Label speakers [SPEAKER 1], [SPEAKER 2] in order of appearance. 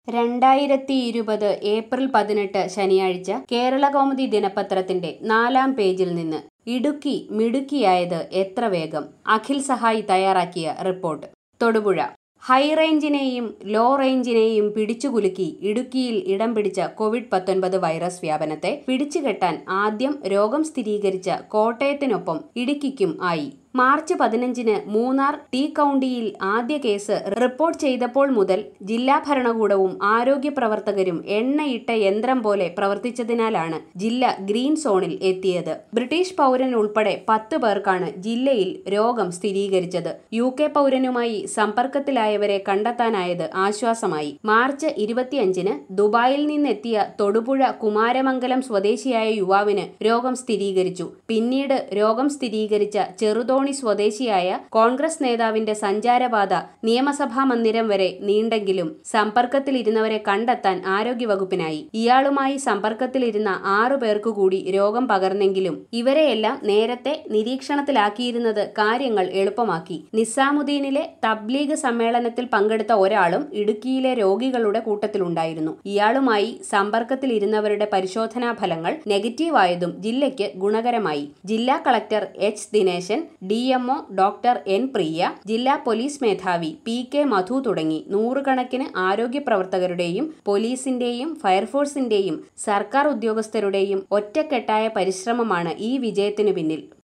[SPEAKER 1] രണ്ടായിരത്തി ഇരുപത് ഏപ്രിൽ പതിനെട്ട് ശനിയാഴ്ച കേരളകൗമുദി ദിനപത്രത്തിന്റെ നാലാം പേജിൽ നിന്ന് ഇടുക്കി മിടുക്കിയായത് എത്ര വേഗം അഖിൽ സഹായി തയ്യാറാക്കിയ റിപ്പോർട്ട് തൊടുപുഴ ഹൈറേഞ്ചിനെയും ലോ റേഞ്ചിനെയും പിടിച്ചുകുലുക്കി ഇടുക്കിയിൽ ഇടം പിടിച്ച കോവിഡ് പത്തൊൻപത് വൈറസ് വ്യാപനത്തെ പിടിച്ചുകെട്ടാൻ ആദ്യം രോഗം സ്ഥിരീകരിച്ച കോട്ടയത്തിനൊപ്പം ഇടുക്കിക്കും ആയി മാർച്ച് പതിനഞ്ചിന് മൂന്നാർ ടി കൗണ്ടിയിൽ ആദ്യ കേസ് റിപ്പോർട്ട് ചെയ്തപ്പോൾ മുതൽ ജില്ലാ ഭരണകൂടവും ആരോഗ്യ പ്രവർത്തകരും എണ്ണയിട്ട യന്ത്രം പോലെ പ്രവർത്തിച്ചതിനാലാണ് ജില്ല ഗ്രീൻ സോണിൽ എത്തിയത് ബ്രിട്ടീഷ് പൗരൻ ഉൾപ്പെടെ പത്ത് പേർക്കാണ് ജില്ലയിൽ രോഗം സ്ഥിരീകരിച്ചത് യു കെ പൗരനുമായി സമ്പർക്കത്തിലായവരെ കണ്ടെത്താനായത് ആശ്വാസമായി മാർച്ച് ഇരുപത്തിയഞ്ചിന് ദുബായിൽ നിന്നെത്തിയ തൊടുപുഴ കുമാരമംഗലം സ്വദേശിയായ യുവാവിന് രോഗം സ്ഥിരീകരിച്ചു പിന്നീട് രോഗം സ്ഥിരീകരിച്ച ചെറുതോ തോണി സ്വദേശിയായ കോൺഗ്രസ് നേതാവിന്റെ സഞ്ചാരപാത നിയമസഭാ മന്ദിരം വരെ നീണ്ടെങ്കിലും സമ്പർക്കത്തിലിരുന്നവരെ കണ്ടെത്താൻ ആരോഗ്യവകുപ്പിനായി ഇയാളുമായി സമ്പർക്കത്തിലിരുന്ന ആറു പേർക്കു കൂടി രോഗം പകർന്നെങ്കിലും ഇവരെയെല്ലാം നേരത്തെ നിരീക്ഷണത്തിലാക്കിയിരുന്നത് കാര്യങ്ങൾ എളുപ്പമാക്കി നിസാമുദ്ദീനിലെ തബ്ലീഗ് സമ്മേളനത്തിൽ പങ്കെടുത്ത ഒരാളും ഇടുക്കിയിലെ രോഗികളുടെ കൂട്ടത്തിലുണ്ടായിരുന്നു ഇയാളുമായി സമ്പർക്കത്തിലിരുന്നവരുടെ പരിശോധനാ ഫലങ്ങൾ നെഗറ്റീവായതും ജില്ലയ്ക്ക് ഗുണകരമായി ജില്ലാ collector H Dineshan D M O doctor N Priya ജില്ലാ പോലീസ് മേധാവി പി കെ മധു തുടങ്ങി നൂറുകണക്കിന് ആരോഗ്യ പ്രവർത്തകരുടെയും പോലീസിന്റെയും ഫയർഫോഴ്സിന്റെയും സർക്കാർ ഉദ്യോഗസ്ഥരുടെയും ഒറ്റക്കെട്ടായ പരിശ്രമമാണ് ഈ വിജയത്തിനു പിന്നിൽ